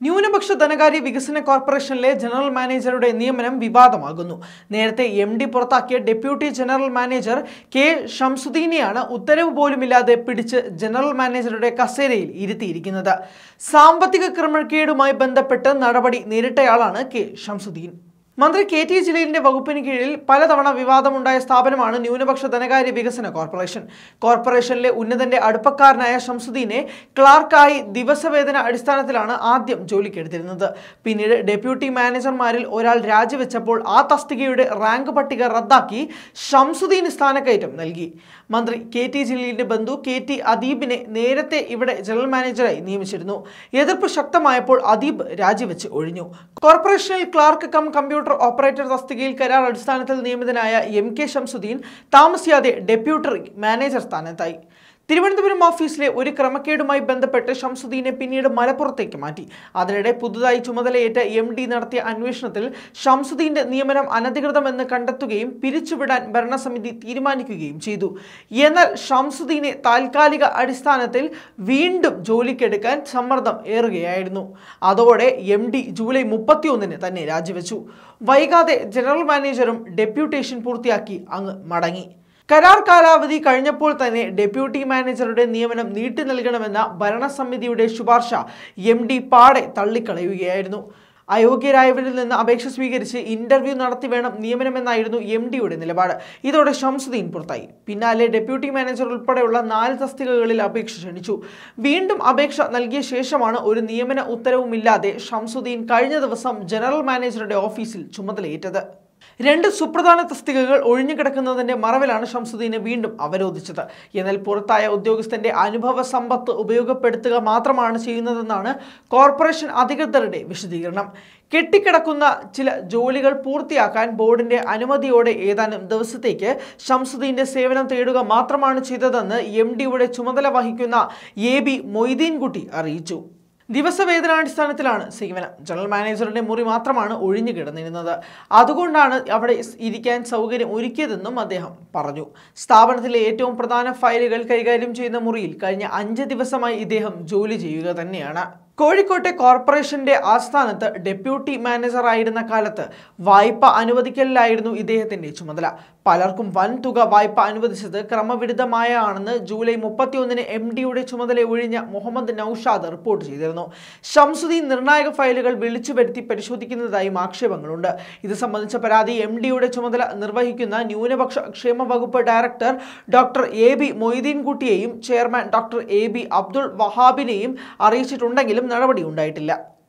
ന്യൂനപക്ഷ ധനകാര്യ വികസന കോർപ്പറേഷനിലെ ജനറൽ മാനേജറുടെ നിയമനം വിവാദമാകുന്നു നേരത്തെ എം ഡി പുറത്താക്കിയ ഡെപ്യൂട്ടി ജനറൽ മാനേജർ കെ ഷംസുദ്ദീനെയാണ് ഉത്തരവ് പോലുമില്ലാതെ പിടിച്ച് ജനറൽ മാനേജറുടെ കസേരയിൽ ഇരുത്തിയിരിക്കുന്നത് സാമ്പത്തിക ക്രമക്കേടുമായി ബന്ധപ്പെട്ട് നടപടി നേരിട്ടയാളാണ് കെ ഷംസുദ്ദീൻ മന്ത്രി കെ ടി ജലീലിന്റെ വകുപ്പിന് കീഴിൽ പലതവണ വിവാദമുണ്ടായ സ്ഥാപനമാണ് ന്യൂനപക്ഷ ധനകാര്യ വികസന കോർപ്പറേഷൻ കോർപ്പറേഷനിലെ ഉന്നതന്റെ അടുപ്പക്കാരനായ ഷംസുദ്ദീനെ ക്ലാർക്കായി ദിവസവേതന അടിസ്ഥാനത്തിലാണ് ആദ്യം ജോലിക്കെടുത്തിരുന്നത് പിന്നീട് ഡെപ്യൂട്ടി മാനേജർമാരിൽ ഒരാൾ രാജിവെച്ചപ്പോൾ ആ തസ്തികയുടെ റാങ്ക് പട്ടിക റദ്ദാക്കി ഷംസുദ്ദീന് സ്ഥാനക്കയറ്റം നൽകി മന്ത്രി കെ ടി ജലീലിന്റെ ബന്ധു കെ ടി അദീബിനെ നേരത്തെ ഇവിടെ ജനറൽ മാനേജറായി നിയമിച്ചിരുന്നു എതിർപ്പ് ശക്തമായപ്പോൾ അദീബ് രാജിവെച്ച് ഒഴിഞ്ഞു കോർപ്പറേഷനിൽ ക്ലാർക്ക് കം കമ്പ്യൂട്ടർ ഓപ്പറേറ്റർ തസ്തികയിൽ കരാർ അടിസ്ഥാനത്തിൽ നിയമിതനായ എം കെ ഷംസുദ്ദീൻ താമസിയാതെ ഡെപ്യൂട്ടറി മാനേജർ സ്ഥാനത്തായി തിരുവനന്തപുരം ഓഫീസിലെ ഒരു ക്രമക്കേടുമായി ബന്ധപ്പെട്ട് ഷംസുദ്ദീനെ പിന്നീട് മലപ്പുറത്തേക്ക് മാറ്റി അതിനിടെ പുതുതായി ചുമതലയേറ്റ എം ഡി നടത്തിയ അന്വേഷണത്തിൽ ഷംസുദ്ദീന്റെ നിയമനം അനധികൃതമെന്ന് കണ്ടെത്തുകയും പിരിച്ചുവിടാൻ ഭരണസമിതി തീരുമാനിക്കുകയും ചെയ്തു എന്നാൽ ഷംസുദ്ദീനെ താൽക്കാലിക അടിസ്ഥാനത്തിൽ വീണ്ടും ജോലിക്കെടുക്കാൻ സമ്മർദ്ദം ഏറുകയായിരുന്നു അതോടെ എം ഡി ജൂലൈ മുപ്പത്തിയൊന്നിന് തന്നെ രാജിവെച്ചു വൈകാതെ ജനറൽ മാനേജറും ഡെപ്യൂട്ടേഷൻ പൂർത്തിയാക്കി അങ്ങ് മടങ്ങി കരാർ കാലാവധി കഴിഞ്ഞപ്പോൾ തന്നെ ഡെപ്യൂട്ടി മാനേജറുടെ നിയമനം നീട്ടി നൽകണമെന്ന ഭരണസമിതിയുടെ ശുപാർശ എം ഡി പാടെ തള്ളിക്കളയുകയായിരുന്നു അയോഗ്യരായവരിൽ നിന്ന് അപേക്ഷ സ്വീകരിച്ച് ഇന്റർവ്യൂ നടത്തി വേണം നിയമനമെന്നായിരുന്നു എം ഡിയുടെ നിലപാട് ഇതോടെ ഷംസുദ്ദീൻ പുറത്തായി പിന്നാലെ ഡെപ്യൂട്ടി മാനേജർ ഉൾപ്പെടെയുള്ള നാല് തസ്തികകളിൽ അപേക്ഷ ക്ഷണിച്ചു വീണ്ടും അപേക്ഷ നൽകിയ ശേഷമാണ് ഒരു നിയമന ഉത്തരവുമില്ലാതെ ഷംസുദ്ദീൻ കഴിഞ്ഞ ദിവസം ജനറൽ മാനേജറുടെ ഓഫീസിൽ ചുമതലയേറ്റത് രണ്ട് സുപ്രധാന തസ്തികകൾ ഒഴിഞ്ഞുകിടക്കുന്നതിന്റെ മറവിലാണ് ഷംസുദ്ദീനെ വീണ്ടും അവരോധിച്ചത് എന്നാൽ പുറത്തായ ഉദ്യോഗസ്ഥന്റെ അനുഭവ സമ്പത്ത് ഉപയോഗപ്പെടുത്തുക മാത്രമാണ് ചെയ്യുന്നതെന്നാണ് കോർപ്പറേഷൻ അധികൃതരുടെ വിശദീകരണം കെട്ടിക്കിടക്കുന്ന ചില ജോലികൾ പൂർത്തിയാക്കാൻ ബോർഡിന്റെ അനുമതിയോടെ ഏതാനും ദിവസത്തേക്ക് ഷംസുദ്ദീന്റെ സേവനം തേടുക മാത്രമാണ് ചെയ്തതെന്ന് എം ഡിയുടെ ചുമതല വഹിക്കുന്ന എ ബി മൊയ്തീൻകുട്ടി അറിയിച്ചു ദിവസവേതനാടിസ്ഥാനത്തിലാണ് സേവനം ജനറൽ മാനേജറുടെ മുറി മാത്രമാണ് ഒഴിഞ്ഞു കിടന്നിരുന്നത് അതുകൊണ്ടാണ് അവിടെ ഇരിക്കാൻ സൗകര്യം ഒരുക്കിയതെന്നും അദ്ദേഹം പറഞ്ഞു സ്ഥാപനത്തിലെ ഏറ്റവും പ്രധാന ഫയലുകൾ കൈകാര്യം ചെയ്യുന്ന മുറിയിൽ കഴിഞ്ഞ അഞ്ച് ദിവസമായി ഇദ്ദേഹം ജോലി ചെയ്യുക തന്നെയാണ് കോഴിക്കോട്ടെ കോർപ്പറേഷന്റെ ആസ്ഥാനത്ത് ഡെപ്യൂട്ടി മാനേജർ ആയിരുന്ന കാലത്ത് വായ്പ അനുവദിക്കലിലായിരുന്നു ഇദ്ദേഹത്തിന്റെ ചുമതല പലർക്കും വൻ തുക വായ്പ അനുവദിച്ചത് ക്രമവിരുദ്ധമായാണെന്ന് ജൂലൈ മുപ്പത്തിയൊന്നിന് എം ഡിയുടെ ചുമതല ഒഴിഞ്ഞ മുഹമ്മദ് നൌഷാദ് റിപ്പോർട്ട് ചെയ്തിരുന്നു ഷംസുദ്ദീൻ നിർണായക ഫയലുകൾ വിളിച്ചു വരുത്തി പരിശോധിക്കുന്നതായും ആക്ഷേപങ്ങളുണ്ട് ഇത് സംബന്ധിച്ച പരാതി എം ഡിയുടെ ചുമതല നിർവഹിക്കുന്ന ന്യൂനപക്ഷ ക്ഷേമ വകുപ്പ് ഡയറക്ടർ ഡോക്ടർ എ ബി മൊയ്തീൻകുട്ടിയെയും chairman doctor A B Abdul വഹാബിനെയും അറിയിച്ചിട്ടുണ്ടെങ്കിലും നടപടി ഉണ്ടായിട്ടില്ല